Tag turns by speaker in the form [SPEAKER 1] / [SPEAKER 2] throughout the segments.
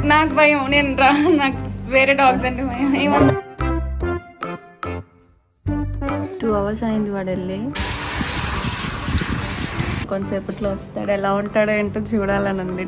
[SPEAKER 1] నాకు భయం నేను రా నాకు వేరే డాగ్స్ అంటే భయం ఏమన్నా టూ అవర్స్ అయింది వాడు వెళ్ళి కొంతసేపట్లో వస్తాడు ఎలా ఉంటాడో ఏంటో చూడాలని ఉంది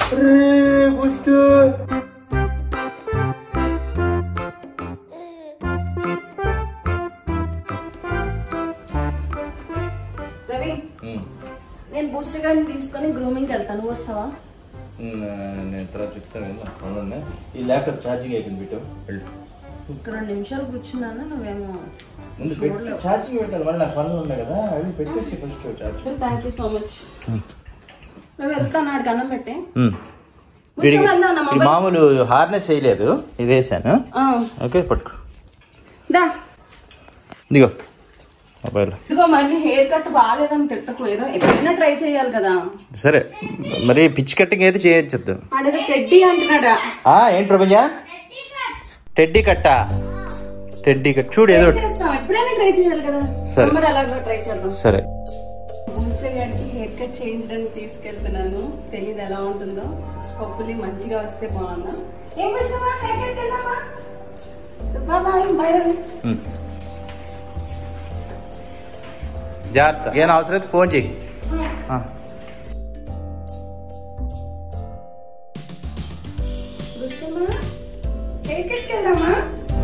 [SPEAKER 1] రవి నేను బూస్టర్ గార్డ్ తీసుకొని గ్రూమింగ్ వెళ్తాను నువ్వు వస్తావా
[SPEAKER 2] నేను తర్వాత చెప్తాను కదా పనులు ఉన్నాయి ఈ ల్యాప్టాప్ ఛార్జింగ్ అయిపోయింది పెట్టు వెళ్ళు
[SPEAKER 1] ఒక రెండు నిమిషాలు కూర్చున్నాను నువ్వేమో
[SPEAKER 2] ముందు పెట్టి ఛార్జింగ్ పెట్టాలి మళ్ళీ నాకు పనులు ఉన్నాయి కదా అవి పెట్టేసి first charging
[SPEAKER 1] thank you so much నువ్వు వెళ్తాను ఆడికి అన్నం పెట్టి
[SPEAKER 2] వీడికి
[SPEAKER 1] బూస్టర్ వెళ్దాం నా
[SPEAKER 2] ఇది
[SPEAKER 1] మొబైల్
[SPEAKER 2] మామూలు హార్నెస్ వేయలేదు ఇది వేసాను
[SPEAKER 1] ఆ,
[SPEAKER 2] ఓకే పట్టుకో
[SPEAKER 1] దా
[SPEAKER 2] ఇదిగో మొబైల్
[SPEAKER 1] ఇదిగో మళ్ళీ హెయిర్ కట్ బాగాలేదని తిట్టకు ఏదో ఎప్పుడైనా ట్రై చేయాలి కదా
[SPEAKER 2] సరే మరి పిచ్ కట్టింగ్ అయితే చేయొచ్చు
[SPEAKER 1] ఆడేదో టెడ్డీ అంటున్నాడా
[SPEAKER 2] ఆ ఏంటి ప్రపంచ టెడ్డీ కట్టా టెడ్డీ కట్ చూడు ఏదో ఒకటి.
[SPEAKER 1] చేస్తాం ఎప్పుడైనా ట్రై చేయాలి కదా
[SPEAKER 2] సరే.
[SPEAKER 1] మరి అలాగో ట్రై చేద్దాం
[SPEAKER 2] సరే
[SPEAKER 1] బూస్టర్ గారికి హెయిర్ కట్ చేయించడానికి తీసుకెళ్తున్నాను తెలియదు ఎలా ఉంటుందో హోప్ఫుల్లీ మంచిగా వస్తే బాగున్నా ఏం విషయమా హెయిర్ కట్ వెళ్దామా బాయ్ బాయ్ రవి
[SPEAKER 2] ఉమ్. జాగ్రత్త ఏమైనా అవసరం అయితే ఫోన్ చెయ్యి ఆ.
[SPEAKER 1] విషయమా హెయిర్ కట్ వెళ్దామా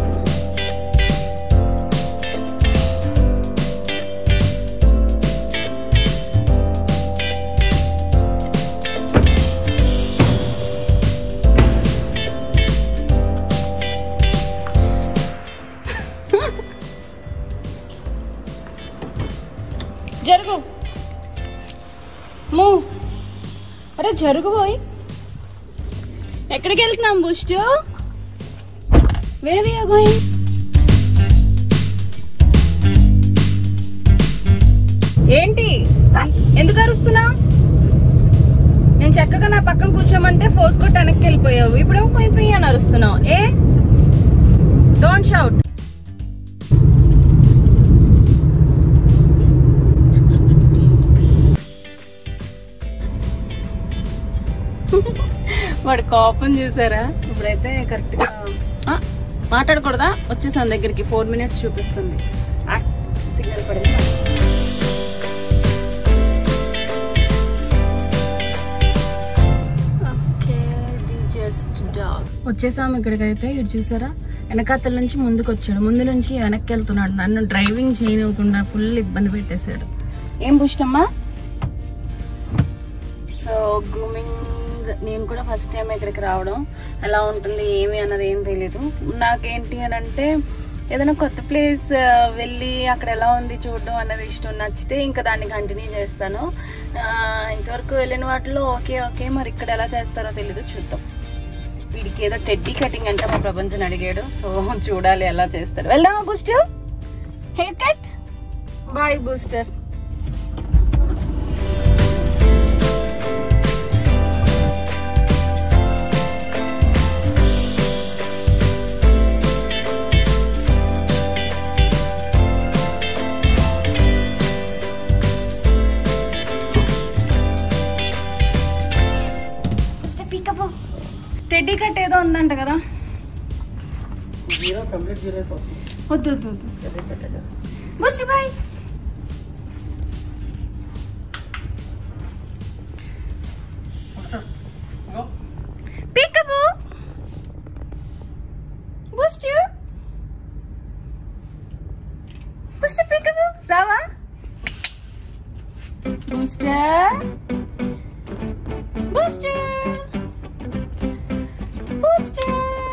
[SPEAKER 1] జరుగు మూ అరే జరుగు పోయి ఎక్కడికి వెళ్తున్నాం బుస్ట్ వేర్ ఆర్ గోయింగ్ ఏంటి ఎందుకు అరుస్తున్నావు నేను చక్కగా నా పక్కన కూర్చోమంటే ఫోర్స్ కొట్టి వెనక్కి వెళ్ళిపోయావు ఇప్పుడేమో పోయి పోయి అని అరుస్తున్నావు ఏ డోంట్ షౌట్ వాడు కోపం చూసారా ఇప్పుడైతే కరెక్ట్గా ఆ, మాట్లాడకూడదా వచ్చేసాను దగ్గరికి ఫోర్ మినిట్స్ చూపిస్తుంది సిగ్నల్ పడింది వచ్చేసాము ఇక్కడికైతే ఇటు చూసారా వెనకాతల నుంచి ముందుకు వచ్చాడు ముందు నుంచి వెనక్కి వెళ్తున్నాడు నన్ను డ్రైవింగ్ చేయనివ్వకుండా ఫుల్ ఇబ్బంది పెట్టేశాడు ఏం పుష్టమ్మా సో గ్రూమింగ్ నేను కూడా ఫస్ట్ టైం ఇక్కడికి రావడం ఎలా ఉంటుంది ఏమి అన్నది ఏం తెలీదు నాకేంటి అని అంటే ఏదైనా కొత్త ప్లేస్ వెళ్ళి అక్కడ ఎలా ఉంది చూడడం అన్నది ఇష్టం నచ్చితే ఇంకా దాన్ని కంటిన్యూ చేస్తాను ఆ, ఇంతవరకు వెళ్ళిన వాటిలో ఓకే ఓకే మరి ఇక్కడ ఎలా చేస్తారో తెలీదు చూద్దాం వీడికి ఏదో టెడ్డీ కటింగ్ అంటే మా ప్రపంచం అడిగాడు సో చూడాలి ఎలా చేస్తాడు వెళ్దామా Booster hair cut bye Booster teddy cut ఏదో ఉందంట కదా వద్దు వద్దు వద్దు బుస్టి బాయ్ పీకబు బుస్టి బుస్టి పీకబు రావా బూస్టర్ బూస్టర్ బూస్టర్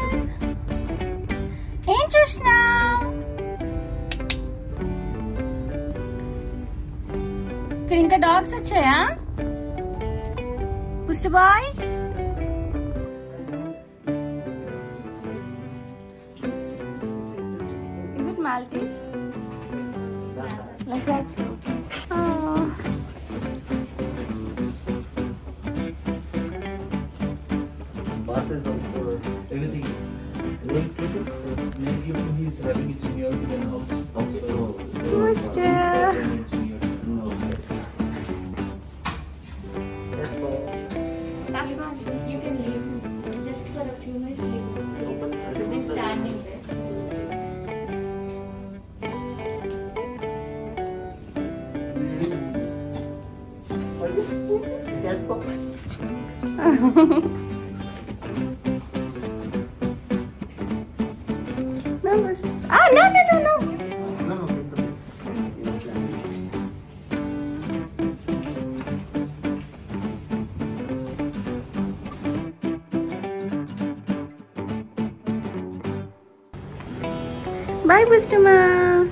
[SPEAKER 1] ఏం చూస్తున్నావు ఇక్కడ ఇంకా డాగ్స్ వచ్చాయా Booster bye Is it Maltese? Like that? Oh.
[SPEAKER 2] everything. He's having it seniority than house.
[SPEAKER 1] Booster.
[SPEAKER 3] You can leave just for a
[SPEAKER 1] No, Buster. Ah, no, no, no, no. Bye, Bustama.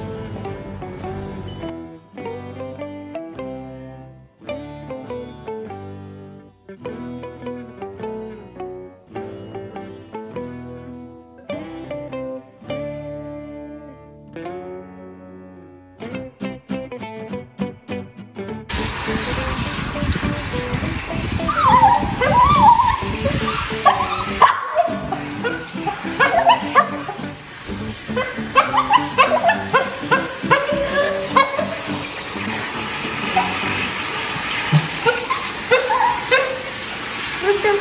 [SPEAKER 1] Bustam.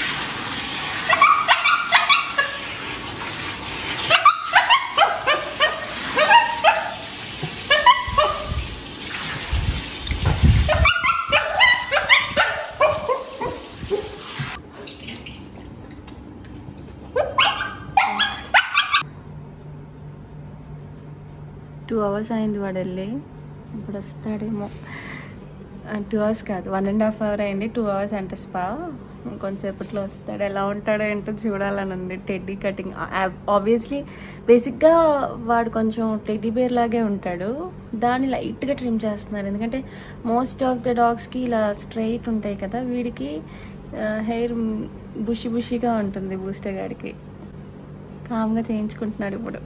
[SPEAKER 1] Two hours అయింది వాడు వెళ్ళి ఇప్పుడు వస్తాడేమో two hours కాదు one and half hour అయింది two hours అంటే spa కొంతసేపట్లో వస్తాడు ఎలా ఉంటాడో ఏంటో చూడాలని ఉంది టెడ్డీ కటింగ్ ఆబ్వియస్లీ బేసిక్గా వాడు కొంచెం టెడ్డీ బేర్ లాగే ఉంటాడు దాన్ని లైట్గా ట్రిమ్ చేస్తున్నారు ఎందుకంటే మోస్ట్ ఆఫ్ ద డాగ్స్కి ఇలా స్ట్రైట్ ఉంటాయి కదా వీడికి హెయిర్ బుషి బుషిగా ఉంటుంది బూస్టర్ గాడికి కామ్గా చేయించుకుంటున్నాడు ఇప్పుడు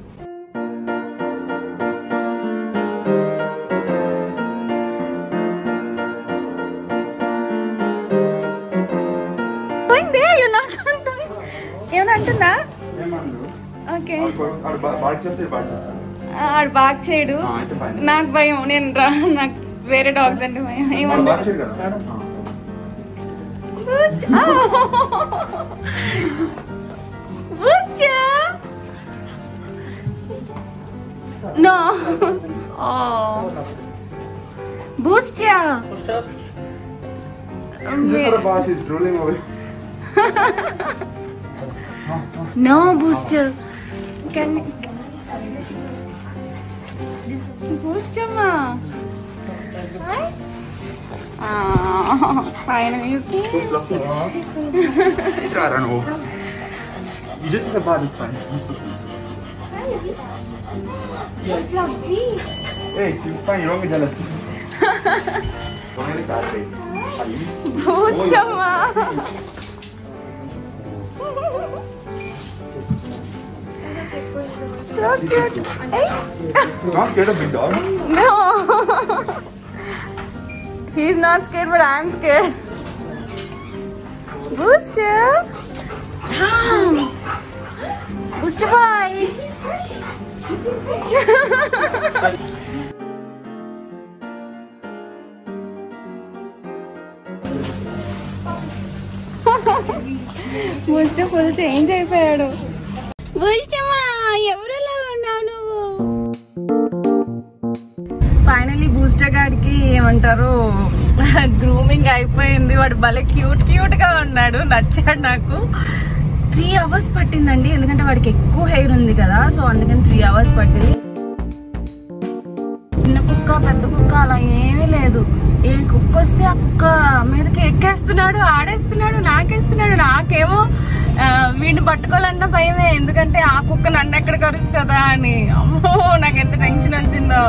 [SPEAKER 1] Going there, you're not going to. ఏమైనా అంటుందా ఓకే
[SPEAKER 3] బాగా చేస్తే బాగా చేస్తాను
[SPEAKER 1] ఆడు బాగా చేయడు
[SPEAKER 3] అయితే ఫైన్
[SPEAKER 1] నాకు భయం నేను రా నాకు వేరే డాగ్స్ అంటే భయం
[SPEAKER 3] బాగా
[SPEAKER 1] ఏమన్నా
[SPEAKER 3] చేయడు కదా
[SPEAKER 1] Boost. Oh. Booster. No. Oh. Booster.
[SPEAKER 3] This other part is drooling away.
[SPEAKER 1] No, Booster. Can Booster, ma. Hi. Ah, finally you came.
[SPEAKER 3] So fluffy. I don't know. You just hit the part, it's fine. It's okay. Hey, it's fine, you don't be jealous. Don't get that way. Are you?
[SPEAKER 1] Booster, ma. so cute. Hey.
[SPEAKER 3] Not scared of big dogs?
[SPEAKER 1] No. He's not scared, but I'm scared. Booster. Come. Booster boy. Booster full change అయిపోయాడు బూస్టమా ఎవరిలా ఉన్నావు నువ్వు finally booster గాడికి ఏమంటారు grooming అయిపోయింది వాడు భలే cute cute గా ఉన్నాడు నచ్చాడు నాకు త్రీ అవర్స్ పట్టిందండి ఎందుకంటే వాడికి ఎక్కువ హెయిర్ ఉంది కదా సో అందుకని త్రీ అవర్స్ పట్టింది చిన్న కుక్క పెద్ద కుక్క అలా ఏమీ లేదు ఏ కుక్క వస్తే ఆ కుక్క మీదకి ఎక్కేస్తున్నాడు ఆడేస్తున్నాడు నాకేస్తున్నాడు నాకేమో ఆ, వీడిని పట్టుకోవాలన్న భయమే ఎందుకంటే ఆ కుక్క నన్ను ఎక్కడ కరుస్తుందా అని అమ్మో నాకు ఎంత టెన్షన్ వచ్చిందో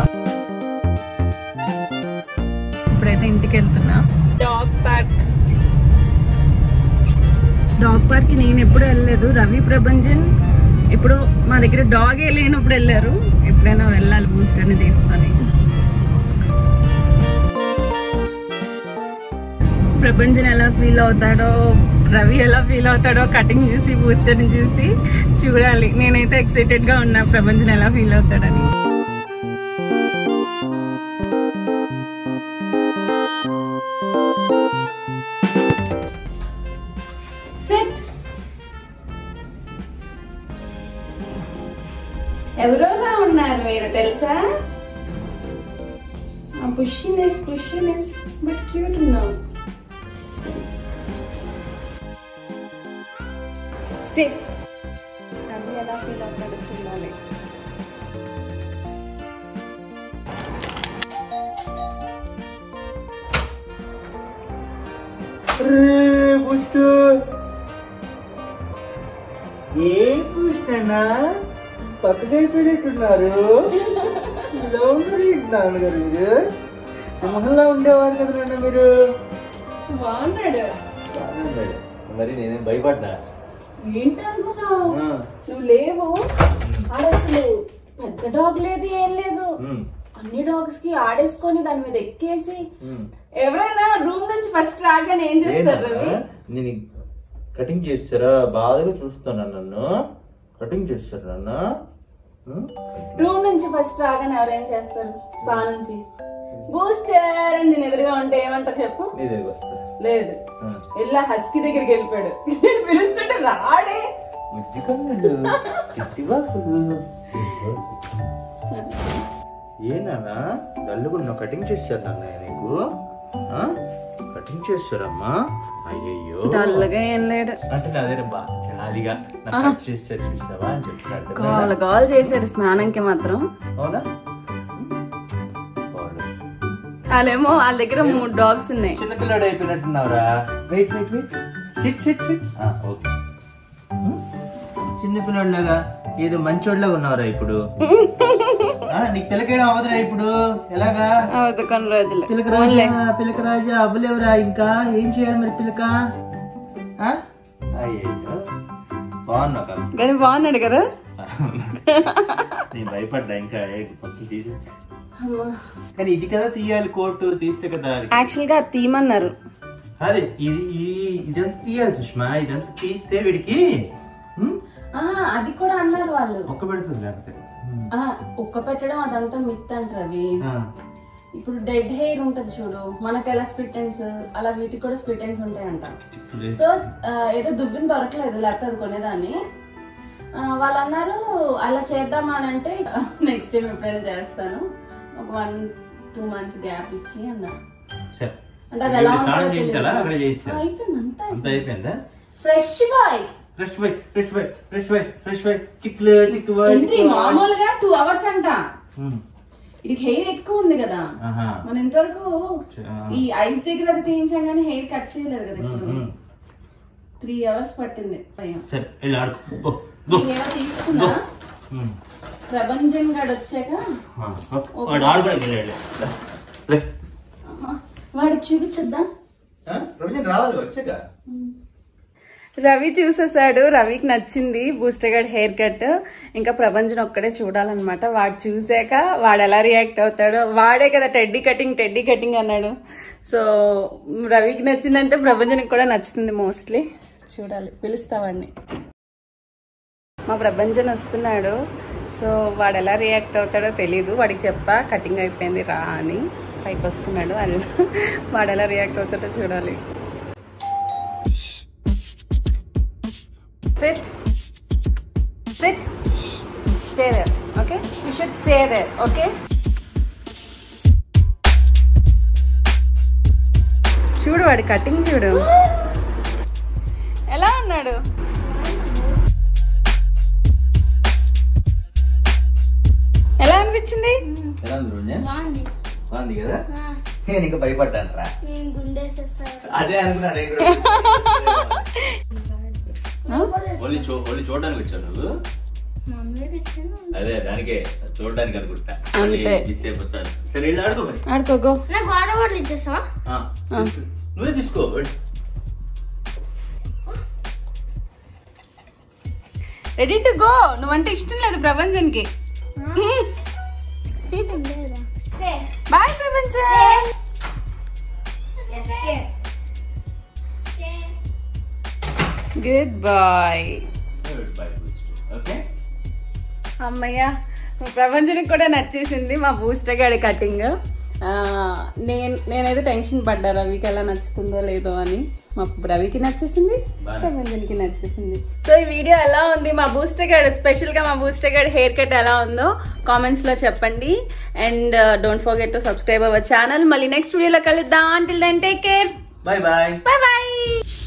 [SPEAKER 1] ఇప్పుడైతే ఇంటికి వెళ్తున్నా డాగ్ పార్క్ డాగ్ పార్క్ నేను ఎప్పుడు వెళ్ళలేదు రవి ప్రభంజన్ ఇప్పుడు మా దగ్గర డాగ్ లేనప్పుడు వెళ్ళారు ఎప్పుడైనా వెళ్ళాలి బూస్టర్ని తీసుకొని ప్రభంజన్ ఎలా ఫీల్ అవుతాడో రవి ఎలా ఫీల్ అవుతాడో కటింగ్ చూసి బూస్టర్ని చూసి చూడాలి నేనైతే ఎక్సైటెడ్ గా ఉన్నా ప్రభంజన్ ఎలా ఫీల్ అవుతాడని Sit. ఎవరోలా ఉన్నారు మీరు తెలుసా పుషినెస్ పుషినెస్ బట్ క్యూట్ ఉన్నావు స్టే రవి ఎలా ఫీల్ అవుతాడో చూడాలి
[SPEAKER 2] బుస్ట్ ఏం బుస్ట్ అన్నా పక్కకి అయిపోయినట్టున్నారు ఇలా ఉన్నారు ఏంటి నాన్నగారు మీరు సింహంలా ఉండేవారు కదా నాన్న మీరు
[SPEAKER 1] బాగున్నాడు
[SPEAKER 2] బాగున్నాడు. మరి నేనేం భయపడ్డా
[SPEAKER 1] ఏంటి అనుకున్నావు
[SPEAKER 2] ఆ.
[SPEAKER 1] నువ్వు లేవు ఆడ అసలు పెద్ద డాగ్ లేదు ఏం లేదు
[SPEAKER 2] ఉమ్,
[SPEAKER 1] అన్ని డాగ్స్ కి ఆడేసుకొని దాని మీద ఎక్కేసి
[SPEAKER 2] ఉమ్.
[SPEAKER 1] ఎవరైనా రూమ్ నుంచి ఫస్ట్ రాగానే ఏం చేస్తారు రవి
[SPEAKER 2] ఏంటన్నా? నేను కటింగ్ చేస్తారా బాధగా చూస్తాను నన్ను కటింగ్ చేస్తారు నన్న
[SPEAKER 1] రూమ్ నుంచి ఫస్ట్ రాగానే ఎవరేం చేస్తారు స్పా నుంచి బూస్టర్ అని నేను ఎదురుగా ఉంటే ఏమంటారు చెప్పు
[SPEAKER 2] నీ దగ్గరికి వస్తా
[SPEAKER 1] లేదు
[SPEAKER 2] ఆ.
[SPEAKER 1] వెళ్ళా హస్కీ దగ్గరికి వెళ్ళిపోయాడు నేను పిలుస్తుంటే రాడే
[SPEAKER 2] బుజ్జికన్నాడు తిట్టివాకులు ఏనా డల్లుగున్న కటింగ్ చేస్తారు నాన్న నీకు ఆ? కటింగ్ చేస్తారమ్మా అయ్యయ్యో
[SPEAKER 1] డల్గా ఏం లేడు
[SPEAKER 2] అంటే నా దగ్గర బా జాలిగా నాకు కట్ చేస్తారు చూసావా అని చెప్తాడు
[SPEAKER 1] కాల్ కాల్ చేశాడు స్నానంకి మాత్రం
[SPEAKER 2] అవునా బాగుంది.
[SPEAKER 1] వాళ్ళేమో వాళ్ళ దగ్గర మూడు డాగ్స్ ఉన్నాయి
[SPEAKER 2] చిన్నపిల్లాడు అయిపోయినట్టున్నావురా wait wait wait sit sit sit okay చిన్నపిల్లాడులాగా ఏదో మంచోడ్లాగా ఉన్నావురా ఇప్పుడు ఆ, నీకు పిల్లకేయడం అవదురా ఇప్పుడు ఎలాగా
[SPEAKER 1] అవుతుంది కొన్ని రోజులు
[SPEAKER 2] పిల్లక రాజా పిల్లక రాజా అవ్వలేవురా ఇంకా ఏం చేయాలి మరి పిల్లక ఆ? అయ్యయ్యో బాగున్నావు కదా
[SPEAKER 1] కానీ బాగున్నాడు కదా
[SPEAKER 2] నేను భయపడ్డా ఇంకా కొంచెం తీసి కానీ ఇది కదా తీయాలి కోర్టు తీస్తే కదా
[SPEAKER 1] యాక్చువల్ గా తీయమన్నారు
[SPEAKER 2] అదే ఇది ఈ- ఇదంతా తీయాలి సుష్మా ఇదంతా తీస్తే వీడికి ఉమ్,
[SPEAKER 1] ఆహా, అది కూడా అన్నారు వాళ్ళు
[SPEAKER 2] ఒక్క పెడుతుంది లేకపోతే ఉమ్.
[SPEAKER 1] ఆ, ఉక్క పెట్టడం అదంతా మిత్ అంటారు అవి
[SPEAKER 2] ఆ,
[SPEAKER 1] ఇప్పుడు డెడ్ హెయిర్ ఉంటది చూడు మనకి ఎలా స్ప్లిట్ ఎండ్స్ అలా వీటికి కూడా స్ప్లిట్ ఎండ్స్ ఉంటాయంట
[SPEAKER 2] చిక్కులు.
[SPEAKER 1] సో ఆ, ఏదో దువ్విన దొరకలేదు లేకపోతే అది కొనేదాన్ని ఆ, వాళ్ళు అన్నారు అలా చేద్దామా అని అంటే నెక్స్ట్ టైం ఎప్పుడైనా చేస్తాను ఒక వన్ టూ మంత్స్ గ్యాప్ ఇచ్చి అన్న
[SPEAKER 2] సరే.
[SPEAKER 1] అంటే అది ఎలా
[SPEAKER 2] ఇప్పుడు స్నానం
[SPEAKER 1] ఉంటుందో
[SPEAKER 2] చేయించాలా
[SPEAKER 1] తెలియదు.
[SPEAKER 2] అక్కడ చేయించాలా
[SPEAKER 1] అయిపోయింది అంతా
[SPEAKER 2] అంత అయిపోయిందా
[SPEAKER 1] fresh boy
[SPEAKER 2] fresh boy fresh boy fresh boy fresh boy చిక్కులు చిక్కు బాయ్
[SPEAKER 1] ఏంటి మామూలుగా టూ అవర్స్ అంట
[SPEAKER 2] ఉమ్,
[SPEAKER 1] ఇది హెయిర్ ఎక్కువ ఉంది కదా
[SPEAKER 2] ఆహా.
[SPEAKER 1] మనం ఇంతవరకు
[SPEAKER 2] ఆ.
[SPEAKER 1] ఈ ఐస్ దగ్గర అది తీయించాం కానీ హెయిర్ కట్ చేయలేదు కదా
[SPEAKER 2] ఉమ్,
[SPEAKER 1] ఇప్పుడు
[SPEAKER 2] ఉమ్.
[SPEAKER 1] త్రీ అవర్స్ పట్టింది భయం
[SPEAKER 2] సరే వెళ్ళి ఆడుకో గో, గో.
[SPEAKER 1] నేనేమో తీసుకున్నా
[SPEAKER 2] ఉమ్.
[SPEAKER 1] ప్రభంజన్ గాడు వచ్చాక
[SPEAKER 2] ఆ, ఓ, వాడు ఆడుకోవడానికి వెళ్ళాడు. లే, లే.
[SPEAKER 1] అమ్మా, వాడికి చూపించద్దా
[SPEAKER 2] ఆ, రవిజన్ రావాలి వచ్చాక
[SPEAKER 1] రవి చూసేసాడు రవికి నచ్చింది బూస్టర్ గడ్ హెయిర్ కట్ ఇంకా ప్రభంజన్ ఒక్కడే చూడాలన్నమాట వాడు చూసాక వాడు ఎలా రియాక్ట్ అవుతాడో వాడే కదా టెడ్డీ కటింగ్ టెడ్డీ కటింగ్ అన్నాడు సో రవికి నచ్చిందంటే ప్రభంజన్కి కూడా నచ్చుతుంది మోస్ట్లీ చూడాలి పిలుస్తావాడిని మా ప్రభంజన్ వస్తున్నాడు సో వాడు ఎలా రియాక్ట్ అవుతాడో తెలీదు వాడికి చెప్పా కటింగ్ అయిపోయింది రా అని పైకి వస్తున్నాడు అది వాడు ఎలా రియాక్ట్ అవుతాడో చూడాలి Sit. Sit. Stay there. Okay? You should stay there. Okay? చూడు వాడి కటింగ్ చూడు ఎలా ఉన్నాడు ఎలా అనిపించింది
[SPEAKER 2] ఎలా ఉంది రవిజన్?
[SPEAKER 4] బాగుంది
[SPEAKER 2] బాగుంది కదా
[SPEAKER 4] ఆ,
[SPEAKER 2] నేను ఇంకా భయపడ్డాను రా
[SPEAKER 4] నేను గుండేసేస్తాను
[SPEAKER 2] అదే అనుకున్నాను నేను కూడా. ఓన్లీ చూ ఓన్లీ చూడడానికి వచ్చావు నువ్వు
[SPEAKER 4] మమ్మీ పెట్టాను
[SPEAKER 2] అదే దానికే చూడడానికి అనుకుంటా
[SPEAKER 1] అంతే.
[SPEAKER 2] మిస్ అయిపోతాను సరే వెళ్ళి ఆడుకో మరి
[SPEAKER 1] ఆడుకోగో
[SPEAKER 4] నాకు వాటర్ బాటిల్ ఇచ్చేస్తావా
[SPEAKER 2] ఆ, తీసుకో. నువ్వే తీసుకో
[SPEAKER 1] రెడీ టు గో నువ్వంటే ఇష్టం లేదు ప్రభంజన్కి bye Prabhanjan good boy
[SPEAKER 2] okay
[SPEAKER 1] అమ్మయ్య ప్రపంచానికి కూడా నచ్చేసింది మా బూస్టర్ గాడి కటింగ్ నేను నేనైతే టెన్షన్ పడ్డా రవికి ఎలా నచ్చుతుందో లేదో అని మా రవికి నచ్చేసింది
[SPEAKER 2] బాగా.
[SPEAKER 1] ప్రపంచానికి నచ్చేసింది సో ఈ వీడియో ఎలా ఉంది మా బూస్టర్ గాడ్ స్పెషల్ గా మా బూస్టర్ గాడ్ హెయిర్ కట్ ఎలా ఉందో కామెంట్స్ లో చెప్పండి and don't forget to subscribe our channel మళ్ళీ నెక్స్ట్ వీడియోలో కలుద్దాం until then take care
[SPEAKER 2] bye bye
[SPEAKER 1] bye bye